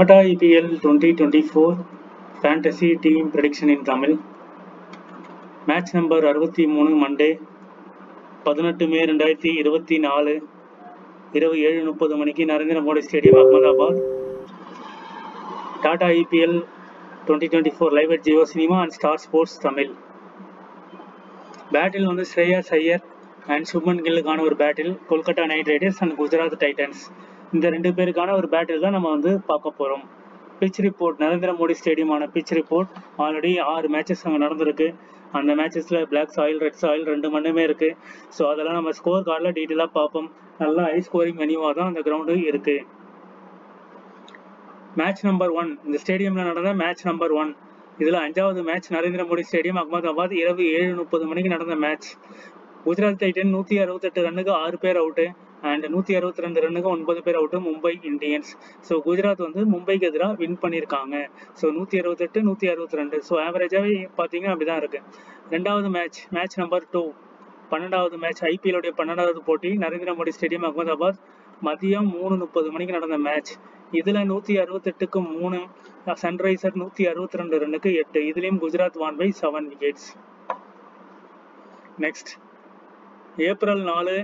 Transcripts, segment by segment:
Tata EPL 2024 Fantasy Team Prediction in Tamil match number அறுபத்தி மூணு Monday பதினெட்டு மே ரெண்டாயிரத்தி இருபத்தி நாலு இரவு ஏழு முப்பது மணிக்கு Narendra Modi stadium Ahmedabad Tata IPL twenty twenty four live at Jio cinema and Star Sports Tamil battle வந்து ஸ்ரேயாஸ் ஐயர் அண்ட் சுப்மன் கில்லுக்கான ஒரு battle Kolkata Knight Riders and Gujarat Titans இந்த ரெண்டு பேருக்கான ஒரு பேட்டில் தான் நம்ம வந்து பார்க்க போகிறோம் பிச் ரிப்போர்ட் நரேந்திர மோடி ஸ்டேடியமான பிச் ரிப்போர்ட் ஆல்ரெடி ஆறு மேட்சஸ் அங்கே நடந்திருக்கு அந்த மேட்சஸில் பிளாக் சாயில் ரெட் சாயில் ரெண்டு மண்ணுமே இருக்குது ஸோ அதெல்லாம் நம்ம ஸ்கோர் கார்டில் டீட்டெயிலாக பார்ப்போம் நல்லா ஹை ஸ்கோரிங் மெனியூவாக தான் அந்த கிரவுண்டு இருக்குது மேட்ச் நம்பர் ஒன் இந்த ஸ்டேடியமில் நடந்த மேட்ச் நம்பர் ஒன் இதில் அஞ்சாவது மேட்ச் நரேந்திர மோடி ஸ்டேடியம் அகமதாபாத் இரவு ஏழு முப்பது மணிக்கு நடந்த மேட்ச் குஜராத் டைட்டன் நூற்றி அறுபத்தெட்டு ரன்னுக்கு ஆறு பேர் அவுட்டு அண்ட் நூற்றி அறுபத்தி ரெண்டு ரன்னுக்கு ஒன்பது பேர் out Mumbai Indians so Gujarat வந்து மும்பைக்கு எதிராக வின் பண்ணியிருக்காங்க ஸோ நூற்றி அறுபத்தெட்டு நூற்றி அறுபத்தி ரெண்டு ஸோ ஆவரேஜாகவே பார்த்தீங்கன்னா அப்படி தான் இருக்குது ரெண்டாவது மேட்ச் மேட்ச் நம்பர் டூ பன்னெண்டாவது மேட்ச் ஐபிஎல்லுடைய பன்னெண்டாவது போட்டி நரேந்திர மோடி ஸ்டேடியம் அகமதாபாத் மதியம் மூணு முப்பது மணிக்கு நடந்த மேட்ச் இதில் நூற்றி அறுபத்தெட்டுக்கு மூணு சன்ரைசர் நூற்றி அறுபத்தி ரெண்டு ரன்னுக்கு எட்டு இதுலேயும் Gujarat won by seven wickets next April நாலு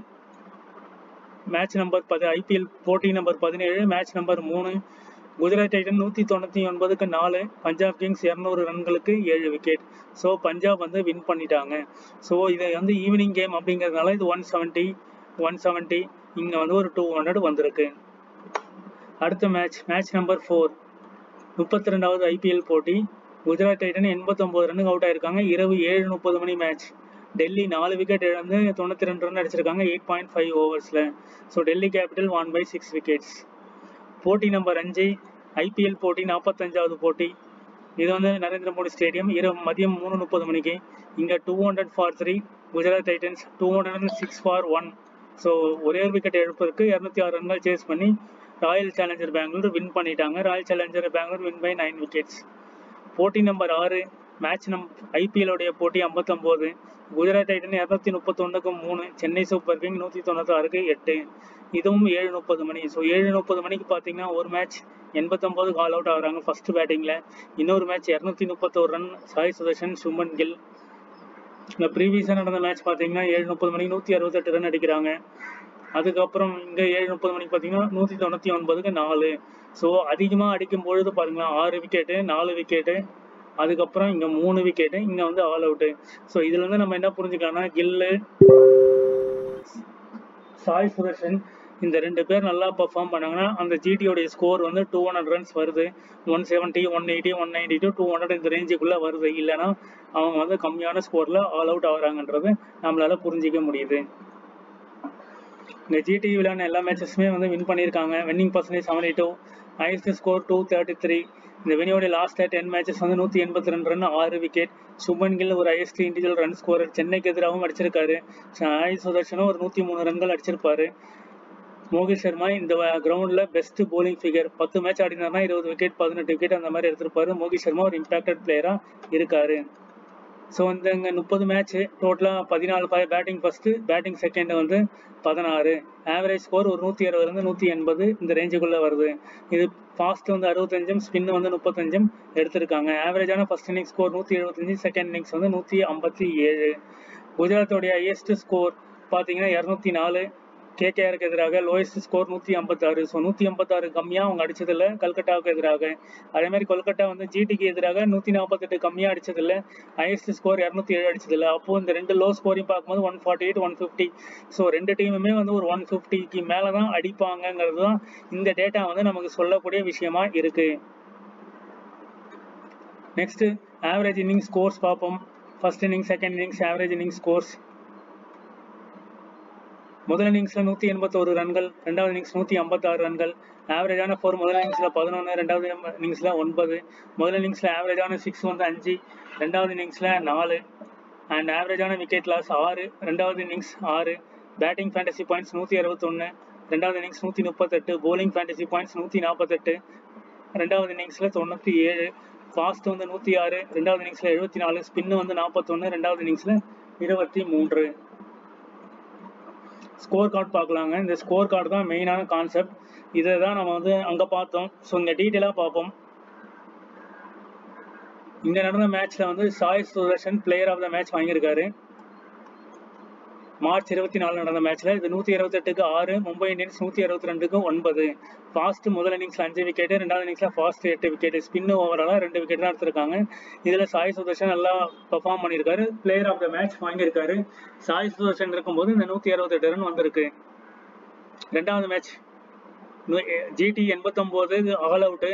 மேட்ச் நம்பர் பது ஐபிஎல் போட்டி நம்பர் பதினேழு மேட்ச் நம்பர் மூணு குஜராத் டைட்டன் நூற்றி தொண்ணூற்றி ஒன்பதுக்கு நாலு பஞ்சாப் கிங்ஸ் இரநூறு ரன்களுக்கு ஏழு விக்கெட் ஸோ பஞ்சாப் வந்து வின் பண்ணிட்டாங்க ஸோ இது வந்து ஈவினிங் கேம் அப்படிங்கிறதுனால இது ஒன் செவன்ட்டி ஒன் செவன்ட்டி இங்கே வந்து ஒரு டூ ஹண்ட்ரட் வந்திருக்கு அடுத்த மேட்ச் மேட்ச் நம்பர் ஃபோர் முப்பத்தி ரெண்டாவது ஐபிஎல் போட்டி குஜராத் டைட்டன் எண்பத்தொம்போது ரன்னுக்கு அவுட் ஆயிருக்காங்க இரவு ஏழு முப்பது மணி மேட்ச் டெல்லி நாலு விக்கெட் இழந்து தொண்ணூற்றி ரெண்டு ரன் அடிச்சிருக்காங்க எயிட் பாயிண்ட் ஃபைவ் ஓவர்ஸில் so Delhi Capital won by six wickets போட்டி நம்பர் அஞ்சு ஐபிஎல் போட்டி நாற்பத்தஞ்சாவது போட்டி இது வந்து நரேந்திர மோடி ஸ்டேடியம் இரவு மதியம் மூணு முப்பது மணிக்கு இங்கே two hundred for three Gujarat Titans two hundred and six for one so ஒரே ஒரு விக்கெட் எழுப்பதற்கு இரநூத்தி ஆறு ரன்கள் சேஸ் பண்ணி ராயல் சேலஞ்சர் பெங்களூர் வின் பண்ணிட்டாங்க Royal Challenger Bangalore win by nine wickets போட்டி நம்பர் ஆறு மேட்ச் நம் ஐபிஎல்லுடைய போட்டி ஐம்பத்தொம்போது குஜராத் டைட்டன் இரநூத்தி முப்பத்தொன்னுக்கு மூணு சென்னை சூப்பர் கிங் நூற்றி தொண்ணூத்தாறுக்கு எட்டு இதுவும் ஏழு முப்பது மணி ஸோ ஏழு முப்பது மணிக்கு பார்த்தீங்கன்னா ஒரு மேட்ச் எண்பத்தொம்போது கால் அவுட் ஆகுறாங்க ஃபர்ஸ்ட் பேட்டிங்கில் இன்னொரு மேட்ச் இரநூத்தி முப்பத்தோரு ரன் சாய் சுதர்ஷன் சுமன் கில் இந்த ப்ரீவியஸாக நடந்த மேட்ச் பார்த்தீங்கன்னா ஏழு முப்பது மணிக்கு நூற்றி அறுபத்தெட்டு ரன் அடிக்கிறாங்க அதுக்கப்புறம் இங்கே ஏழு முப்பது மணிக்கு பார்த்தீங்கன்னா நூற்றி தொண்ணூற்றி ஒன்பதுக்கு நாலு ஸோ அதிகமாக அடிக்கும் பொழுது பாருங்களேன் ஆறு விக்கெட்டு நாலு விக்கெட்டு அதுக்கப்புறம் இங்கே மூணு விக்கெட்டு இங்கே வந்து ஆல் அவுட்டு ஸோ இதுல இருந்து நம்ம என்ன புரிஞ்சுக்கலாம்னா கில்லு சாய் சுதர்ஷன் இந்த ரெண்டு பேர் நல்லா பர்ஃபார்ம் பண்ணாங்கன்னா அந்த ஜிடியோடைய ஸ்கோர் வந்து டூ ஹண்ட்ரட் ரன்ஸ் வருது one seventy one eighty one ninety to two hundred இந்த ரேஞ்சுக்குள்ளே வருது இல்லைன்னா அவங்க வந்து கம்மியான ஸ்கோரில் ஆல் அவுட் ஆகுறாங்கன்றது நம்மளால புரிஞ்சிக்க முடியுது இந்த ஜிடி விளையாடின எல்லா மேட்சஸுமே வந்து வின் பண்ணியிருக்காங்க winning percentage seventy two highest score two thirty three இந்த வெனியோடைய லாஸ்ட் டென் மேட்சஸ் வந்து நூற்றி எண்பத்தி ரெண்டு ரன் ஆறு விக்கெட் சுமன் கில் ஒரு ஹையஸ்ட் இண்டிவிஜுவல் ரன் ஸ்கோரர் சென்னைக்கு எதிராகவும் அடிச்சிருக்காரு சாய் சுதர்ஷனும் ஒரு நூற்றி மூணு ரன்கள் அடிச்சிருப்பாரு மோகித் சர்மா இந்த கிரவுண்டில் பெஸ்ட் போலிங் ஃபிகர் பத்து மேட்ச் ஆடினார்னா இருபது விக்கெட் பதினெட்டு விக்கெட் அந்த மாதிரி எடுத்திருப்பாரு மோகித் சர்மா ஒரு இம்பாக்டட் பிளேயராக இருக்காரு ஸோ இந்த இங்கே முப்பது மேட்ச் டோட்டலாக பதினாலு பேட்டிங் ஃபர்ஸ்ட் பேட்டிங் செகண்ட் வந்து பதினாறு ஆவரேஜ் ஸ்கோர் ஒரு நூற்றி அறுபதுலேருந்து நூற்றி எண்பது இந்த ரேஞ்சுக்குள்ளே வருது இது ஃபாஸ்ட் வந்து அறுபத்தஞ்சும் ஸ்பின் வந்து முப்பத்தஞ்சும் எடுத்திருக்காங்க ஆவரேஜான ஃபர்ஸ்ட் இன்னிங்ஸ் ஸ்கோர் நூற்றி எழுபத்தஞ்சு செகண்ட் இன்னிங்ஸ் வந்து நூற்றி ஐம்பத்தி ஏழு குஜராத்தோடைய ஹையஸ்ட் ஸ்கோர் பார்த்தீங்கன்னா இரநூத்தி நாலு கேகேஆருக்கு எதிராக லோயஸ்ட் ஸ்கோர் நூற்றி ஐம்பத்தாறு ஸோ நூற்றி ஐம்பத்தாறு கம்மியாக அவங்க அடிச்சதில்ல கல்கட்டாவுக்கு எதிராக அதே மாதிரி கொல்கட்டா வந்து ஜிடிக்கு எதிராக நூற்றி நாற்பத்தெட்டு கம்மியாக அடிச்சதில்ல ஹையஸ்ட் ஸ்கோர் இரநூத்தி ஏழு அடிச்சதில்ல அப்போ இந்த ரெண்டு லோ ஸ்கோரையும் பார்க்கும்போது one forty eight one fifty so ரெண்டு டீமுமே வந்து ஒரு ஒன் ஃபிஃப்டிக்கு மேலே தான் அடிப்பாங்கங்கிறது தான் இந்த டேட்டா வந்து நமக்கு சொல்லக்கூடிய விஷயமா இருக்கு நெக்ஸ்ட் ஆவரேஜ் இன்னிங் ஸ்கோர்ஸ் பார்ப்போம் first inning second innings average inning scores முதல் இன்னிங்ஸ்ல நூத்தி எண்பத்தோரு ரன்கள் ரெண்டாவது இன்னிங்ஸ் நூத்தி ஐம்பத்தாறு ரன்கள் ஆவரேஜான ஃபோர் முதல் இன்னிங்ஸ்ல பதினொன்று ரெண்டாவது இன்னிங்ஸ்ல ஒன்பது முதல் இன்னிங்ஸ்ல ஆவரேஜான சிக்ஸ் வந்து அஞ்சு ரெண்டாவது இன்னிங்ஸ்ல நாலு அண்ட் ஆவரேஜான விக்கெட் லாஸ் ஆறு ரெண்டாவது இன்னிங்ஸ் ஆறு பேட்டிங் ஃபேண்டசி பாயிண்ட்ஸ் நூற்றி அறுபத்தொன்று ரெண்டாவது இன்னிங்ஸ் நூற்றி முப்பத்தெட்டு போலிங் ஃபேண்டசி பாயிண்ட்ஸ் நூற்றி நாற்பத்தெட்டு ரெண்டாவது இன்னிங்ஸில் தொண்ணூற்றி ஏழு ஃபாஸ்ட் வந்து நூற்றி ஆறு ரெண்டாவது இன்னிங்ஸில் எழுபத்தி நாலு ஸ்பின்னு வந்து நாற்பத்தொன்று ரெண்டாவது இன்னிங்ஸில் இருபத்தி மூன்று ஸ்கோர் கார்டு பார்க்கலாங்க இந்த ஸ்கோர் கார்டு தான் மெயினான கான்செப்ட் இதை தான் நம்ம வந்து அங்கே பார்த்தோம் ஸோ இங்கே டீட்டெயிலாக பார்ப்போம் இங்கே நடந்த மேட்ச்சில் வந்து Sai Sudharshan player of the match வாங்கியிருக்காரு மார்ச் இருபத்தி நாலு நடந்த மேட்ச்ல இது நூத்தி இருபத்தெட்டுக்கு ஆறு மும்பை இந்தியன்ஸ் நூத்தி அறுபத்தி ரெண்டுக்கு ஒன்பது ஃபாஸ்ட் முதல் இன்னிங்ஸ்ல அஞ்சு விக்கெட் ரெண்டாவது இன்னிங்ஸ்ல ஃபாஸ்ட் எட்டு விக்கெட் ஸ்பின் ஓவராலா ரெண்டு விக்கெட் தான் எடுத்திருக்காங்க இதுல சாய் சுதர்ஷன் நல்லா பெர்ஃபார்ம் பண்ணியிருக்காரு பிளேயர் ஆஃப் த மேட்ச் வாங்கியிருக்காரு சாய் சுதர்ஷன் இருக்கும்போது இந்த நூத்தி அறுபத்தெட்டு ரன் வந்திருக்கு ரெண்டாவது மேட்ச் ஜிடி எண்பத்தொம்போது ஆல் அவுட்டு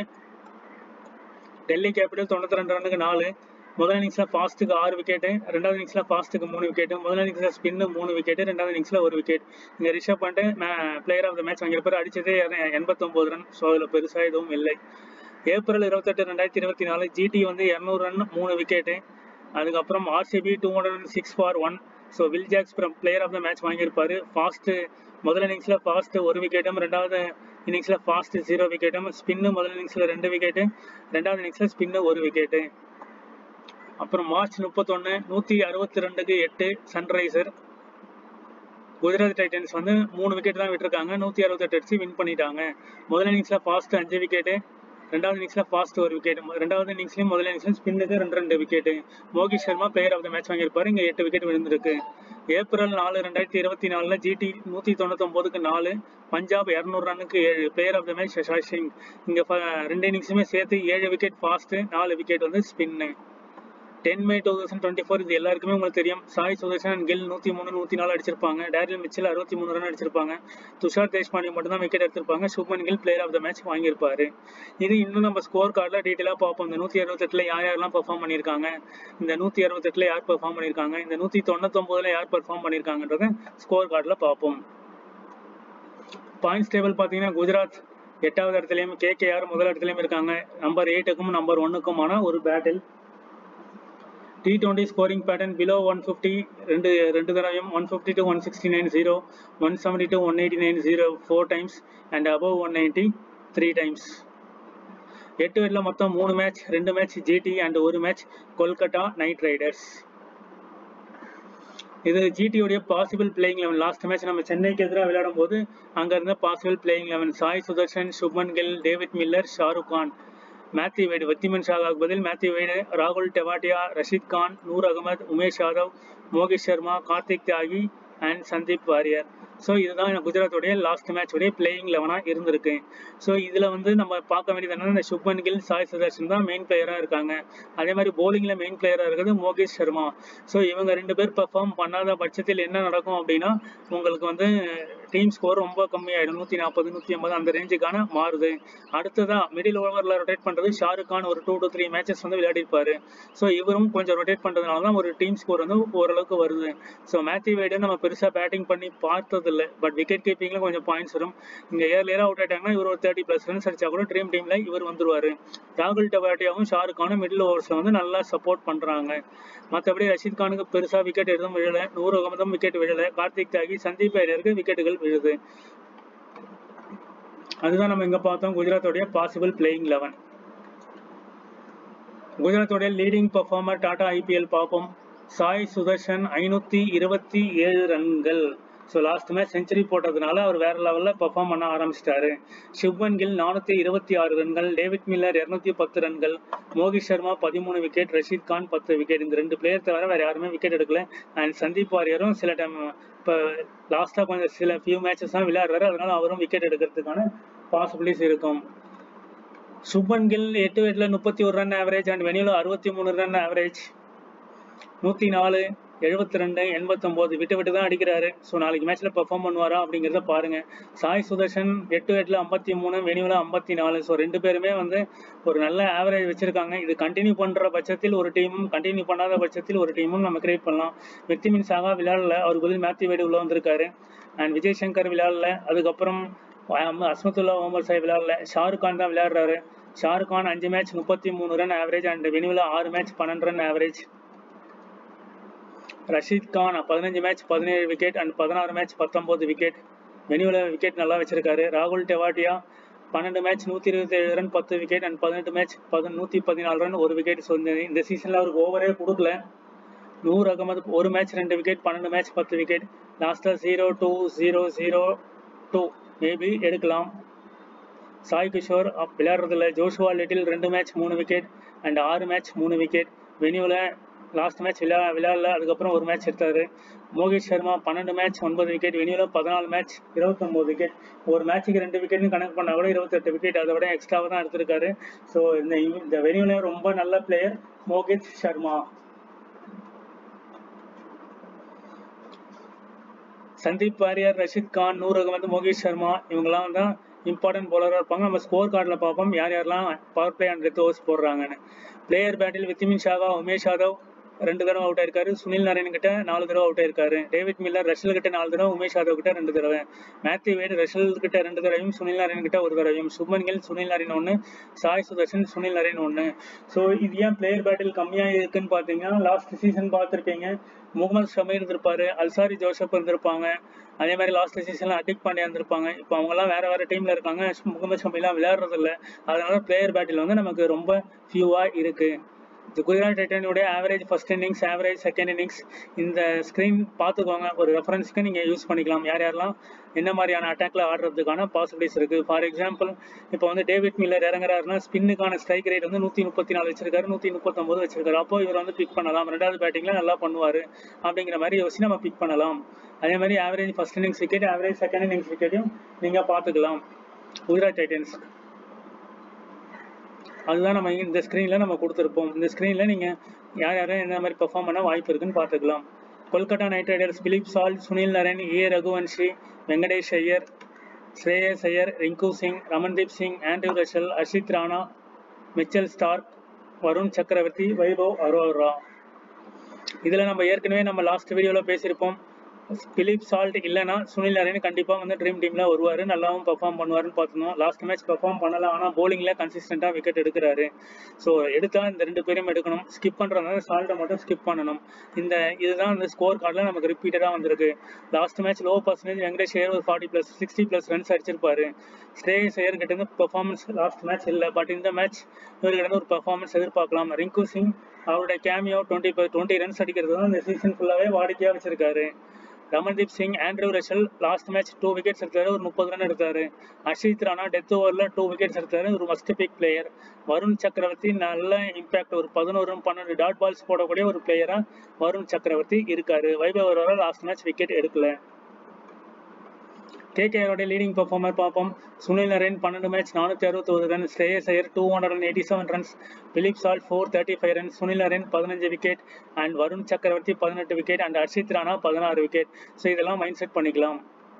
டெல்லி கேபிட்டல் தொண்ணூத்தி ரெண்டு ரன்னுக்கு நாலு முதல் இன்னிங்ஸ்ல ஃபாஸ்ட்டுக்கு ஆறு விக்கெட்டு ரெண்டாவது இன்னிங்ஸ்ல ஃபாஸ்ட்டுக்கு மூணு விக்கெட்டு முதல் இன்னிங்ஸ்ல ஸ்பின்னு மூணு விக்கெட்டு ரெண்டாவது இன்னிங்ஸ்ல ஒரு விக்கெட் இங்க Rishabh Pant player of the match வாங்கியிருப்பாரு அடிச்சதே எண்பத்தொன்பது ரன் ஸோ அதில் பெருசாக எதுவும் இல்லை ஏப்ரல் இருபத்தெட்டு ரெண்டாயிரத்தி இருபத்தி நாலு ஜிடி வந்து இரநூறு ரன் மூணு விக்கெட்டு அதுக்கப்புறம் RCB two hundred six for one so Will Jacks player of the match வாங்கியிருப்பாரு ஃபாஸ்ட்டு முதல் இன்னிங்ஸில் ஃபாஸ்ட் ஒரு விக்கெட்டும் ரெண்டாவது இன்னிங்ஸில் ஃபாஸ்ட் ஜீரோ விக்கெட்டும் ஸ்பின்னு முதல் இன்னிங்ஸில் ரெண்டு விக்கெட்டு ரெண்டாவது இன்னிங்ஸில் ஸ்பின்னு ஒரு விக்கெட்டு அப்புறம் மார்ச் முப்பத்தொன்று நூற்றி அறுபத்தி ரெண்டுக்கு எட்டு சன்ரைசர் குஜராத் டைட்டன்ஸ் வந்து மூணு விக்கெட் தான் விட்டுருக்காங்க நூற்றி அறுபத்தெட்டு அடிச்சு வின் பண்ணிட்டாங்க முதல் இன்னிங்ஸில் ஃபாஸ்ட் அஞ்சு விக்கெட்டு ரெண்டாவது இன்னிங்ஸில் ஃபாஸ்ட் ஒரு விக்கெட் ரெண்டாவது இன்னிங்ஸ்லையும் முதல் இன்னிங்ஸ்லையும் ஸ்பின்னுக்கு ரெண்டு ரெண்டு விக்கெட்டு மோகிஷ் Sharma player of the match வாங்கியிருப்பாரு இங்கே எட்டு விக்கெட் விழுந்திருக்கு ஏப்ரல் நாலு ரெண்டாயிரத்தி இருபத்தி நாலில் ஜிடி நூற்றி தொண்ணூத்தொம்போதுக்கு நாலு பஞ்சாப் இரநூறு ரன்னுக்கு ஏழு பிளேயர் ஆஃப் த மேட்ச் சஷாஷ் சிங் இங்கே ரெண்டு இன்னிங்ஸுமே சேர்த்து ஏழு விக்கெட் ஃபாஸ்ட்டு நாலு விக்கெட் வந்து spin ten May two thousand twenty four இது எல்லாருக்குமே உங்களுக்கு தெரியும் சாய் சுதர்ஷன் கில் நூற்றி மூணு நூற்றி நாலு அடிச்சிருப்பாங்க டேரியல் மிச்சில் அறுபத்தி மூணு ரன் அடிச்சிருப்பாங்க துஷார் தேஷ்பாண்டி மட்டும் தான் விக்கெட் எடுத்திருப்பாங்க Shubman Gill player of the match வாங்கியிருப்பாரு இது இன்னும் நம்ம ஸ்கோர் கார்டில் டீட்டெயிலாக பார்ப்போம் இந்த நூற்றி அறுபத்தெட்டில் யார் யாரெல்லாம் பெர்ஃபார்ம் பண்ணியிருக்காங்க இந்த நூற்றி அறுபத்தெட்டில் யார் பெர்ஃபார்ம் பண்ணியிருக்காங்க இந்த நூற்றி தொண்ணூத்தொம்போதில் யார் பெர்ஃபார்ம் பண்ணியிருக்காங்கன்றத ஸ்கோர் கார்டில் பார்ப்போம் பாயிண்ட்ஸ் டேபிள் பார்த்தீங்கன்னா குஜராத் எட்டாவது இடத்துலையும் கேகேஆர் முதல் இடத்துலையும் இருக்காங்க நம்பர் எயிட்டுக்கும் நம்பர் ஒன்னுக்குமான ஒரு battle T twenty scoring pattern below one fifty ரெண்டு ரெண்டு தடவையும் one fifty to one sixty nine zero one seventy to one eighty nine zero four times and above one ninety three times எட்டு வெட்டில் மொத்தம் மூணு match ரெண்டு match GT and ஒரு match Kolkata Knight Riders இது ஜிடியோடைய possible playing eleven last match நம்ம சென்னைக்கு எதிராக விளையாடும் போது அங்க இருந்த possible playing eleven Sai Sudarshan Shubman Gill David Miller Shahrukh Khan Matthew Wade Wriddhiman ஷாகாவுக்கு பதில் மேத்யூ வைடு ராகுல் டெவாட்டியா ரஷீத் கான் நூர் அகமது உமேஷ் யாதவ் மோகேஷ் சர்மா கார்த்திக் தியாகி அண்ட் சந்தீப் வாரியர் ஸோ இதுதான் குஜராத்தோடைய லாஸ்ட் மேட்சோடைய பிளேயிங் லெவனாக இருந்திருக்கு ஸோ இதில் வந்து நம்ம பார்க்க வேண்டியது என்னன்னா இந்த சுப்மன் கில் சாய் சுதர்ஷன் தான் மெயின் பிளேயராக இருக்காங்க அதே மாதிரி போலிங்கில் மெயின் பிளேயராக இருக்கிறது மோகேஷ் சர்மா ஸோ இவங்க ரெண்டு பேர் பெர்ஃபார்ம் பண்ணாத பட்சத்தில் என்ன நடக்கும் அப்படின்னா உங்களுக்கு வந்து டீம் ஸ்கோர் ரொம்ப கம்மியாயிடும் நூற்றி நாற்பது நூற்றி ஐம்பது அந்த ரேஞ்சுக்கான மாறுது அடுத்ததா மிடில் ஓவரில் ரொட்டேட் பண்ணுறது ஷாருக் கான் ஒரு டூ டு த்ரீ மேட்சஸ் வந்து விளையாடிருப்பாரு ஸோ இவரும் கொஞ்சம் ரொட்டேட் பண்ணுறதுனால தான் ஒரு டீம் ஸ்கோர் வந்து ஓரளவுக்கு வருது ஸோ மேத்யூ வைடு நம்ம பெருசாக பேட்டிங் பண்ணி பார்த்ததில்லை பட் விக்கெட் கீப்பிங்கில் கொஞ்சம் பாயிண்ட்ஸ் வரும் இங்கே ஏர்லியராக அவுட் ஆயிட்டாங்கன்னா இவர் ஒரு தேர்ட்டி ப்ளஸ் ரன்ஸ் அடிச்சா கூட ட்ரீம் டீமில் இவர் வந்துருவார் ராகுல் டவாட்டியாவும் ஷாருக் கானும் மிடில் ஓவர்ஸில் வந்து நல்லா சப்போர்ட் பண்ணுறாங்க மற்றபடி ரஷீத் கானுக்கு பெருசாக விக்கெட் எதுவும் விழலை நூறு அகமதும் விக்கெட் விழலை கார்த்திக் தியாகி சந்தீப் ஐயருக்கு விக்கெட்டுகள் விழுது அதுதான் நம்ம இங்க பார்த்தோம் குஜராத்தோடைய பாசிபிள் பிளேயிங் லெவன் குஜராத்தோடைய லீடிங் பர்ஃபார்மர் டாடா ஐபிஎல் பார்ப்போம் சாய் சுதர்ஷன் ஐநூத்தி இருபத்தி ஏழு ரன்கள் ஸோ லாஸ்ட் மேட்ச் செஞ்சுரி போட்டதுனால அவர் வேற லெவலில் பெர்ஃபார்ம் பண்ண ஆரம்பிச்சிட்டாரு சுப்மன் கில் நானூற்றி இருபத்தி ஆறு ரன்கள் டேவிட் மில்லர் இரநூத்தி பத்து ரன்கள் மோகித் சர்மா பதிமூணு விக்கெட் ரஷீத் கான் பத்து விக்கெட் இந்த ரெண்டு பிளேயர் தவிர வேற யாருமே விக்கெட் எடுக்கல அண்ட் சந்தீப் வாரியரும் சில டைம் இப்போ லாஸ்ட்டாக கொஞ்சம் சில ஃபியூ மேட்சஸ் தான் விளையாடுறாரு அதனால அவரும் விக்கெட் எடுக்கிறதுக்கான பாசிபிலிட்டிஸ் இருக்கும் சுப்மன் கில் எட்டு விக்கெட்ல முப்பத்தி ஒரு ரன் ஆவரேஜ் அண்ட் வெனியூல அறுபத்தி மூணு ரன் ஆவரேஜ் நூற்றி நாலு எழுபத்தி ரெண்டு எண்பத்தொம்போது விட்டு விட்டு தான் அடிக்கிறாரு ஸோ நாளைக்கு மேட்ச்ல பெர்ஃபார்ம் பண்ணுவாரா அப்படிங்கிறத பாருங்க சாய் சுதர்ஷன் எட்டு எட்டில் ஐம்பத்தி மூணு வெனியூல ஐம்பத்தி நாலு ஸோ ரெண்டு பேருமே வந்து ஒரு நல்ல ஆவரேஜ் வச்சிருக்காங்க இது கண்டினியூ பண்ற பட்சத்தில் ஒரு டீமும் கண்டினியூ பண்ணாத பட்சத்தில் ஒரு டீமும் நம்ம கிரியேட் பண்ணலாம் வெக்திமின் சாகா விளையாடல அவருக்கு பதில் மேத்யூ வேடு உள்ள வந்திருக்காரு அண்ட் விஜய் சங்கர் விளையாடல அதுக்கப்புறம் அஸ்மத்துல்லா ஓமர் சாய் விளையாடல ஷாருக் கான் தான் விளையாடுறாரு ஷாருக் கான் அஞ்சு மேட்ச் முப்பத்தி மூணு ரன் ஆவரேஜ் அண்ட் வெனியூல ஆறு மேட்ச் பன்னெண்டு ரன் ஆவரேஜ் ரஷீத் கான் பதினஞ்சு மேட்ச் பதினேழு விக்கெட் அண்ட் பதினாறு மேட்ச் பத்தொன்பது விக்கெட் வெனியூல விக்கெட் நல்லா வச்சிருக்காரு ராகுல் டெவாட்டியா பன்னெண்டு மேட்ச் நூற்றி இருபத்தி ஏழு ரன் பத்து விக்கெட் அண்ட் பதினெட்டு மேட்ச் பதி நூற்றி பதினாலு ரன் ஒரு விக்கெட் ஸோ இந்த சீசனில் அவருக்கு ஓவரே கொடுக்கல நூர் அகமது ஒரு மேட்ச் ரெண்டு விக்கெட் பன்னெண்டு மேட்ச் பத்து விக்கெட் லாஸ்ட்டாக zero two zero zero two maybe எடுக்கலாம் சாய் கிஷோர் அப் விளையாடுறதில்ல ஜோஷுவா லிட்டில் ரெண்டு மேட்ச் மூணு விக்கெட் அண்ட் ஆறு மேட்ச் மூணு விக்கெட் வெனியூவில் லாஸ்ட் மேட்ச் விளையா விளையாடல அதுக்கப்புறம் ஒரு மேட்ச் எடுத்தாரு மோகித் சர்மா பன்னெண்டு மேட்ச் ஒன்பது விக்கெட் வெனியூவில் பதினாலு மேட்ச் இருபத்தொம்போது விக்கெட் ஒரு மேட்ச்சுக்கு ரெண்டு விக்கெட்னு கணக்கு பண்ணா கூட இருபத்தெட்டு விக்கெட் அதை விட எக்ஸ்ட்ராவாக தான் எடுத்திருக்காரு ஸோ இந்த இந்த வெனியூவில் ரொம்ப நல்ல பிளேயர் மோகித் சர்மா சந்தீப் வாரியர் ரஷித் கான் நூர் அகமது மோகித் சர்மா இவங்கெல்லாம் தான் இம்பார்ட்டன்ட் பவுலராக இருப்பாங்க நம்ம ஸ்கோர் கார்டில் பார்ப்போம் யார் யாரெல்லாம் power play and death overs போடுறாங்கன்னு பிளேயர் பேட்டில் வித்திமின் ஷாகா உமேஷ் யாதவ் ரெண்டு தடவை அவுட் ஆயிருக்காரு சுனில் நாராயண் கிட்ட நாலு தடவை அவுட் ஆயிருக்காரு டேவிட் மில்லர் ரஷல் கிட்ட நாலு தடவை உமேஷ் யாதவ் கிட்ட ரெண்டு தடவை மேத்யூ வேட் ரஷல் கிட்ட ரெண்டு தடவையும் சுனில் நாராயண் கிட்ட ஒரு தடவையும் சுப்மன் கில் சுனில் நாராயண் ஒன்று சாய் சுதர்ஷன் சுனில் நாராயண் ஒன்று ஸோ இது ஏன் பிளேயர் பேட்டில் கம்மியாக இருக்குன்னு பார்த்தீங்கன்னா லாஸ்ட் சீசன் பார்த்துருப்பீங்க முகமது ஷமி இருந்திருப்பாரு அல்சாரி ஜோசப் இருந்திருப்பாங்க அதே மாதிரி லாஸ்ட் சீசன்ல அடிக் பாண்டியா இருந்திருப்பாங்க இப்போ அவங்கெல்லாம் வேற வேற டீம்ல இருக்காங்க முகமது ஷமிலாம் விளையாடுறது இல்லை அதனால பிளேயர் பேட்டில் வந்து நமக்கு ரொம்ப ஃபியூவா இருக்கு இந்த குஜராத் டைட்டனுடைய average first innings average second innings இந்த ஸ்க்ரீன் பார்த்துக்கோங்க ஒரு ரெஃபரன்ஸ்க்கு நீங்கள் யூஸ் பண்ணிக்கலாம் யார் யாரெல்லாம் என்ன மாதிரியான அட்டாக்ல ஆடுறதுக்கான பாசிபிலிட்டிஸ் இருக்கு ஃபார் எக்ஸாம்பிள் இப்போ வந்து டேவிட் மில்லர் இறங்குறாருன்னா ஸ்பின்னுக்கான ஸ்ட்ரைக் ரேட் வந்து நூற்றி முப்பத்தி நாலு வச்சிருக்காரு நூற்றி முப்பத்தொம்பது வச்சிருக்காரு அப்போ இவர் வந்து பிக் பண்ணலாம் ரெண்டாவது பேட்டிங்ல நல்லா பண்ணுவார் அப்படிங்கிற மாதிரி யோசிச்சு நம்ம பிக் பண்ணலாம் அதே மாதிரி average first innings wicket average second innings விக்கெட்டையும் நீங்கள் பார்த்துக்கலாம் குஜராத் டைட்டன்ஸ் அதுதான் நம்ம இந்த ஸ்க்ரீனில் நம்ம கொடுத்துருப்போம் இந்த ஸ்க்ரீனில் நீங்கள் யார் யாரும் என்ன மாதிரி பெர்ஃபார்ம் பண்ண வாய்ப்பு இருக்குன்னு பார்த்துக்கலாம் Kolkata Knight riders Phil Salt Sunil Narine A Raghuvanshi Venkatesh Iyer Shreyas Iyer Rinku Singh Ramandeep Singh Andre Russell Harshit Rana Mitchell Starc Varun Chakravarthy Vaibhav Arora இதில் நம்ம ஏற்கனவே நம்ம லாஸ்ட் வீடியோவில் பேசியிருப்போம் பிலிப் சால்ட் இல்லைனா சுனில் நரேன் கண்டிப்பாக வந்து ட்ரீம் டீமில் வருவார் நல்லாவும் பெர்ஃபார்ம் பண்ணுவாருன்னு பார்த்துருந்தோம் லாஸ்ட் மேட்ச் பெர்ஃபார்ம் பண்ணலாம் ஆனால் போலிங்கில் கன்சிஸ்டண்ட்டாக விக்கெட் எடுக்கிறாரு ஸோ எடுத்தால் இந்த ரெண்டு பேரும் எடுக்கணும் ஸ்கிப் பண்ணுறதுனால சால்ட்டை மட்டும் ஸ்கிப் பண்ணணும் இந்த இதுதான் இந்த ஸ்கோர் கார்டில் நமக்கு ரிப்பீட்டடாக வந்திருக்கு last match low percentage Venkatesh Iyer ஒரு forty plus sixty plus runs அடிச்சிருப்பாரு ஸ்ரேயஸ் ஐயர் கிட்ட இருந்து பெர்ஃபார்மன்ஸ் லாஸ்ட் மேட்ச் இல்லை பட் இந்த மேட்ச் இவர்கிட்ட ஒரு பெர்ஃபார்மன்ஸ் எதிர்பார்க்கலாம் ரிங்கு சிங் அவருடைய கேமியோ டுவெண்ட்டி டுவெண்ட்டி ரன்ஸ் அடிக்கிறது தான் இந்த சீசன் ஃபுல்லாகவே வாடிக்கையாக வச்சிருக்காரு Ramandeep Singh Andre Russell last match two wickets எடுத்தாரு ஒரு முப்பது ரன் எடுத்தாரு அர்ஷித் ராணா டெத் ஓவரில் டூ விக்கெட்ஸ் எடுத்தாரு ஒரு மஸ்ட் பிக் பிளேயர் வருண் சக்கரவர்த்தி நல்ல இம்பாக்ட் ஒரு பதினோரு பன்னெண்டு டாட் பால்ஸ் போடக்கூடிய ஒரு பிளேயரா வருண் சக்கரவர்த்தி இருக்காரு வைபவ் வர லாஸ்ட் மேட்ச் விக்கெட் எடுக்கல கேகேஆரோட லீடிங் பெர்ஃபார்மர் பார்ப்போம் சுனில் நரேன் பன்னெண்டு மேட்ச் நானூற்றி அறுபத்தொரு run Shreyas Iyer two hundred and eighty seven runs Phil Salt four thirty five run Sunil Narine பதினஞ்சு விக்கெட் அண்ட் வருண் சக்கரவர்த்தி பதினெட்டு விக்கெட் அண்ட் அர்ஷித் ராணா பதினாறு விக்கெட் ஸோ இதெல்லாம் மைண்ட் செட் பண்ணிக்கலாம்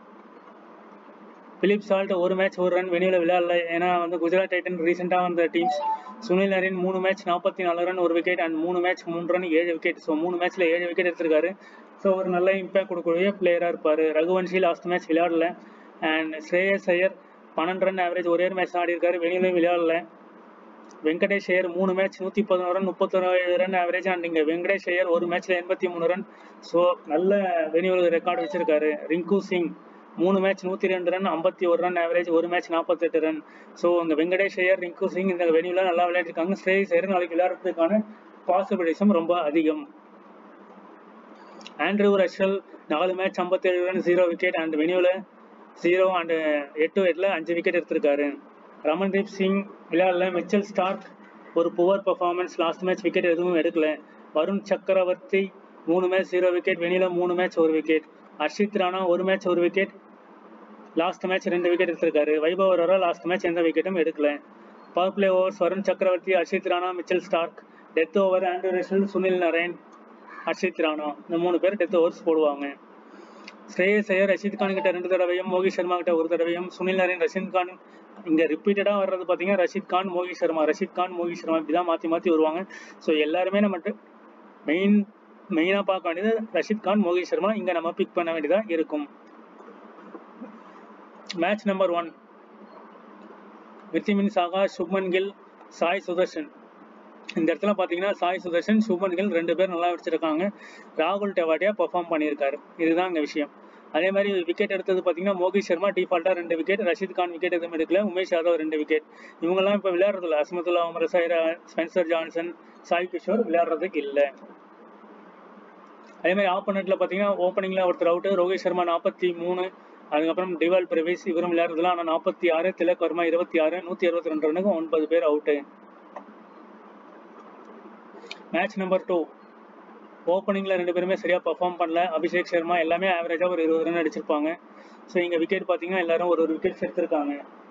பிலிப் சால்ட் ஒரு மேட்ச் ஒரு ரன் வெளியில் விளையாடல ஏன்னா வந்து குஜராத் டைட்டன் ரீசெண்டாக வந்த டீம்ஸ் சுனில் நரேன் மூணு மேட்ச் நாற்பத்தி நாலு ரன் ஒரு விக்கெட் அண்ட் மூணு மேட்ச் மூணு ரன் ஏழு விக்கெட் ஸோ மூணு மேட்ச்சில் ஏழு விக்கெட் எடுத்திருக்காரு ஸோ ஒரு நல்ல இம்பாக்ட் கொடுக்கக்கூடிய பிளேயராக இருப்பார் ரகுவன்ஷி லாஸ்ட் மேட்ச் விளையாடல அண்ட் ஸ்ரேயஸ் ஐயர் பன்னெண்டு ரன் ஆவரேஜ் ஒரே ஒரு மேட்ச் ஆடி இருக்காரு வெளியிலையும் விளையாடல வெங்கடேஷ் ஐயர் மூணு மேட்ச் நூற்றி பதினோரு ரன் முப்பத்தொரு ரன் ஆவரேஜ் அண்ட் இங்கே வெங்கடேஷ் ஐயர் ஒரு மேட்ச்சில் எண்பத்தி மூணு ரன் ஸோ நல்ல வெனியூல் ரெக்கார்டு வச்சிருக்காரு ரிங்கு சிங் மூணு மேட்ச் நூற்றி ரெண்டு ரன் ஐம்பத்தி ஒரு ரன் ஆவரேஜ் ஒரு மேட்ச் நாற்பத்தெட்டு ரன் ஸோ இங்கே வெங்கடேஷ் ஐயர் ரிங்கு சிங் இந்த வெனியூல நல்லா விளையாடிருக்காங்க ஸ்ரேயஸ் ஐயர் நாளைக்கு விளையாடுறதுக்கான பாசிபிலிட்டிஸும் ரொம்ப அதிகம் ஆண்ட்ரூ ரஷல் நாலு மேட்ச் ஐம்பத்தேழு ரன் ஜீரோ விக்கெட் அண்ட் வெனியூல ஜீரோ அண்ட் எட்டு எட்டில் அஞ்சு விக்கெட் எடுத்திருக்காரு ரமன்தீப் சிங் விளையாடல மிச்சல் ஸ்டார்க் ஒரு poor performance last match wicket எதுவும் எடுக்கல வருண் சக்கரவர்த்தி மூணு மேட்ச் ஜீரோ விக்கெட் வெளியில மூணு மேட்ச் ஒரு விக்கெட் அர்ஷித் ராணா ஒரு மேட்ச் ஒரு விக்கெட் லாஸ்ட் மேட்ச் ரெண்டு விக்கெட் எடுத்திருக்காரு வைபவ் வர லாஸ்ட் மேட்ச் எந்த விக்கெட்டும் எடுக்கல power play overs Varun Chakravarthy Harshit Rana Mitchell Starc death over Andre Russell Sunil Narine Harshit Rana இந்த மூணு பேர் டெத் ஓவர்ஸ் போடுவாங்க ஸ்ரேயஸ் ஐயர் ரஷீத் கான் கிட்ட ரெண்டு தடவையும் மோகித் சர்மா கிட்ட ஒரு தடவையும் சுனில் நரேன் ரஷீத் கான் இங்க ரிப்பீட்டடா வர்றது பாத்தீங்கன்னா ரஷீத் கான் மோகித் சர்மா ரஷீத் கான் மோகித் சர்மா இப்படிதான் மாத்தி மாத்தி வருவாங்க ஸோ எல்லாருமே நம்ம மெயின் மெயினா பார்க்க வேண்டியது ரஷீத் கான் மோகித் சர்மா இங்க நம்ம பிக் பண்ண வேண்டியதா இருக்கும் match number one Wriddhiman Saha Shubman Gill Sai Sudharsan இந்த இடத்துல பார்த்தீங்கன்னா சாய் சுதர்ஷன் சுப்மன் கில் ரெண்டு பேர் நல்லா வச்சிருக்காங்க ராகுல் டெவாட்டியா பெர்ஃபார்ம் பண்ணியிருக்காரு இதுதான் இங்கே விஷயம் அதே மாதிரி விக்கெட் எடுத்தது பார்த்தீங்கன்னா மோகித் சர்மா டிஃபால்ட்டாக ரெண்டு விக்கெட் ரஷீத் கான் விக்கெட் எதுவும் எடுக்கல உமேஷ் யாதவ் ரெண்டு விக்கெட் இவங்கெல்லாம் இப்போ விளையாடுறதில்ல Azmatullah Omarzai Spencer Johnson Sai Kishore விளையாடுறதுக்கு இல்லை அதே மாதிரி ஆப்போனண்ட்ல பார்த்தீங்கன்னா ஓப்பனிங்ல ஒருத்தர் அவுட் ரோஹித் சர்மா நாற்பத்தி மூணு அதுக்கப்புறம் டிவால் பிரவேஸ் இவரும் விளையாடுறதுல ஆனால் நாற்பத்தி ஆறு திலக் வர்மா இருபத்தி ஆறு நூற்றி அறுபத்தி ரெண்டு ரன்னுக்கு ஒன்பது பேர் அவுட்டு மேட்ச் நம்பர் டூ ஓப்பனிங்கில் ரெண்டு பேருமே சரியாக பர்ஃபார்ம் பண்ணல அபிஷேக் சர்மா எல்லாமே ஆவரேஜாக ஒரு இருபது ரன் அடிச்சிருப்பாங்க ஸோ இங்கே விக்கெட் பார்த்தீங்கன்னா எல்லாரும் ஒரு ஒரு விக்கெட்ஸ் எடுத்திருக்காங்க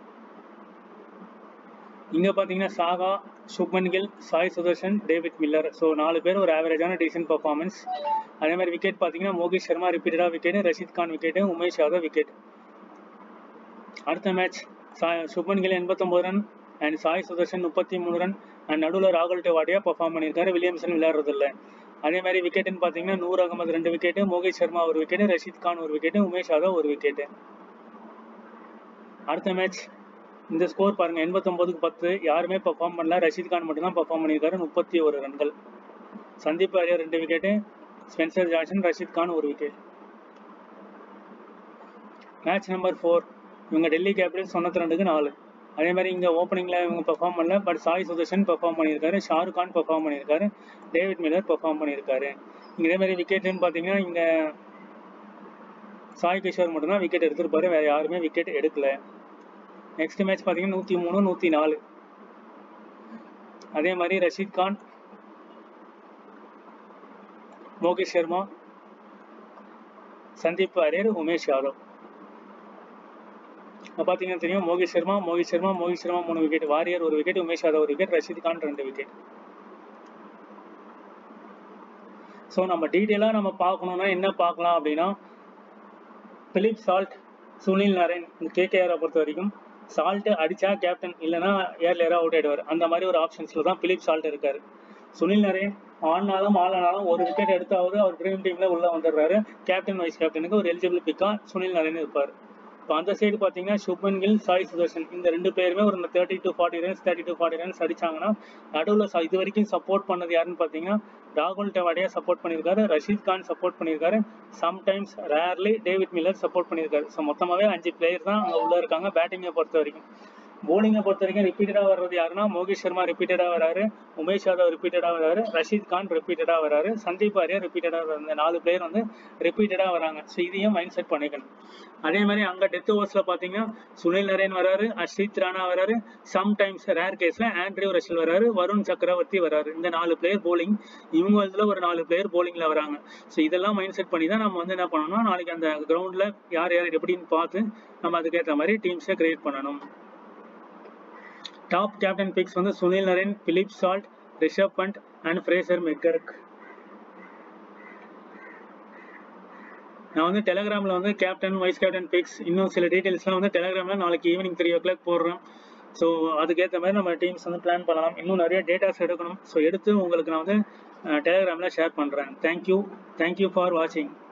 இங்கே பார்த்தீங்கன்னா Saha Shubman Gill Sai Sudharsan David Miller so நாலு பேர் ஒரு ஆவரேஜான டீசென்ட் பர்ஃபார்மன்ஸ் அதே மாதிரி விக்கெட் பார்த்தீங்கன்னா மோகிஷ் சர்மா ரிப்பீட்டடாக wicket Rashid Khan wicket Umesh Yadav wicket அடுத்த மேட்ச் சாய் சுப்மன் கில் எண்பத்தொம்பது ரன் அண்ட் சாய் சுதர்ஷன் முப்பத்தி மூணு ரன் அண்ட் நடுவில் ராகுல் டெவாடியா பர்ஃபார்ம் பண்ணியிருக்காரு வில்லியம்சன் விளையாடுறதில்ல அதே மாதிரி விக்கெட்டுன்னு பார்த்தீங்கன்னா நூர் அகமது ரெண்டு விக்கெட்டு மோகிஷ் சர்மா ஒரு விக்கெட்டு ரஷீத் கான் ஒரு விக்கெட்டு உமேஷ் யாதவ் ஒரு விக்கெட்டு அடுத்த மேட்ச் இந்த ஸ்கோர் பாருங்க எண்பத்தொன்பதுக்கு பத்து யாருமே பர்ஃபார்ம் பண்ணல ரஷீத் கான் மட்டும் தான் பர்ஃபார்ம் பண்ணியிருக்காரு முப்பத்தி ஒரு ரன்கள் சந்தீப் ஆரியா ரெண்டு wicket Spencer Johnson Rashid Khan ஒரு விக்கெட் மேட்ச் நம்பர் ஃபோர் இவங்க டெல்லி கேபிட்டல்ஸ் தொண்ணூத்தி ரெண்டுக்கு நாலு அதே மாதிரி இங்கே ஓப்பனிங்கில் இவங்க பெர்ஃபார்ம் பண்ணல பட் சாய் சுதர்ஷன் பெர்ஃபார்ம் பண்ணியிருக்காரு ஷாருக் கான் பெர்ஃபார்ம் பண்ணியிருக்காரு டேவிட் மில்லர் பெர்ஃபார்ம் பண்ணியிருக்காரு இங்கே இதே மாதிரி விக்கெட்டுன்னு பார்த்தீங்கன்னா இங்கே சாய் கிஷோர் மட்டும்தான் விக்கெட் எடுத்திருப்பாரு வேற யாருமே விக்கெட் எடுக்கல நெக்ஸ்ட் மேட்ச் பார்த்தீங்கன்னா நூற்றி மூணு நூற்றி நாலு அதே மாதிரி ரஷீத் கான் மோகேஷ் சர்மா சந்தீப் வாரியர் உமேஷ் யாதவ் இப்போ பார்த்தீங்கன்னா தெரியும் மோகேஷ் சர்மா மோகேஷ் சர்மா மோகேஷ் சர்மா மூணு விக்கெட் வாரியர் ஒரு விக்கெட் உமேஷ் யாதவ் ஒரு விக்கெட் ரஷீத் கான் ரெண்டு விக்கெட் ஸோ நம்ம டீட்டெயிலாக நம்ம பார்க்கணும்னா என்ன பார்க்கலாம் அப்படின்னா பிலிப் சால்ட் சுனில் நரேன் கேகேஆரை பொறுத்த வரைக்கும் சால்ட் அடிச்சா கேப்டன் இல்லைன்னா ஏர்லேயராக அவுட் ஆயிடுவார் அந்த மாதிரி ஒரு ஆப்ஷன்ஸில் தான் பிலிப் சால்ட் இருக்காரு சுனில் நரேன் ஆனாலும் ஆளானாலும் ஒரு விக்கெட் எடுத்தாவது அவர் ட்ரீம் டீம்ல உள்ள வந்துடுறாரு கேப்டன் வைஸ் கேப்டனுக்கு ஒரு எலிஜிபிள் பிக்கா சுனில் நரேன் இருப்பார் இப்போ அந்த சைடு பார்த்தீங்கன்னா சுப்மன் கில் சாய் சுதர்ஷன் இந்த ரெண்டு பேருமே ஒரு thirty to forty runs thirty to forty runs அடிச்சாங்கன்னா நடுவில் இது வரைக்கும் சப்போர்ட் பண்ணது யாருன்னு பார்த்தீங்கன்னா ராகுல் டெவாடியா சப்போர்ட் பண்ணியிருக்காரு ரஷீத் கான் சப்போர்ட் பண்ணியிருக்காரு sometimes rarely David Miller support பண்ணியிருக்காரு ஸோ மொத்தமாகவே அஞ்சு பிளேயர் தான் அங்கே உள்ள இருக்காங்க பேட்டிங்கை பொறுத்த வரைக்கும் போலிங்கை பொறுத்த வரைக்கும் ரிப்பீட்டடாக வர்றது யாருன்னா மோகேஷ் சர்மா ரிப்பீட்டடாக வராரு உமேஷ் யாதவ் ரிப்பீட்டடாக வராரு ரஷீத் கான் ரிப்பீட்டடாக வராரு சந்தீப் ஆரியா ரிப்பீட்டடாக வராரு இந்த நாலு பிளேயர் வந்து ரிப்பீட்டடாக வராங்க ஸோ இதையும் மைண்ட் செட் பண்ணிக்கணும் அதே மாதிரி அங்கே டெத் ஓவர்ஸில் பார்த்தீங்கன்னா சுனில் நரேன் வராரு அஷித் ராணா வராரு சம்டைம்ஸ் ரேர் கேஸில் ஆண்ட்ரியூ ரஷல் வராரு வருண் சக்கரவர்த்தி வராரு இந்த நாலு பிளேயர் போலிங் இவங்க இதில் ஒரு நாலு பிளேயர் போலிங்கில் வராங்க ஸோ இதெல்லாம் மைண்ட் செட் பண்ணி தான் நம்ம வந்து என்ன பண்ணணும்னா நாளைக்கு அந்த கிரவுண்டில் யார் யார் எப்படின்னு பார்த்து நம்ம அதுக்கேற்ற மாதிரி டீம்ஸை கிரியேட் பண்ணணும் டாப் கேப்டன் பிக்ஸ் வந்து Sunil Narine Phil Salt Rishabh Pant and Fraser McGurk நான் வந்து டெலகிராமில் வந்து கேப்டன் வைஸ் கேப்டன் பிக்ஸ் இன்னும் சில டீட்டெயில்ஸ்லாம் வந்து டெலகிராமில் நாளைக்கு ஈவினிங் த்ரீ ஓ கிளாக் போடுறேன் ஸோ அதுக்கேற்ற மாதிரி நம்ம டீம்ஸ் வந்து பிளான் பண்ணலாம் இன்னும் நிறைய டேட்டாஸ் எடுக்கணும் ஸோ எடுத்து உங்களுக்கு நான் வந்து டெலகிராமில் ஷேர் பண்ணுறேன் தேங்க்யூ தேங்க்யூ ஃபார் வாட்சிங்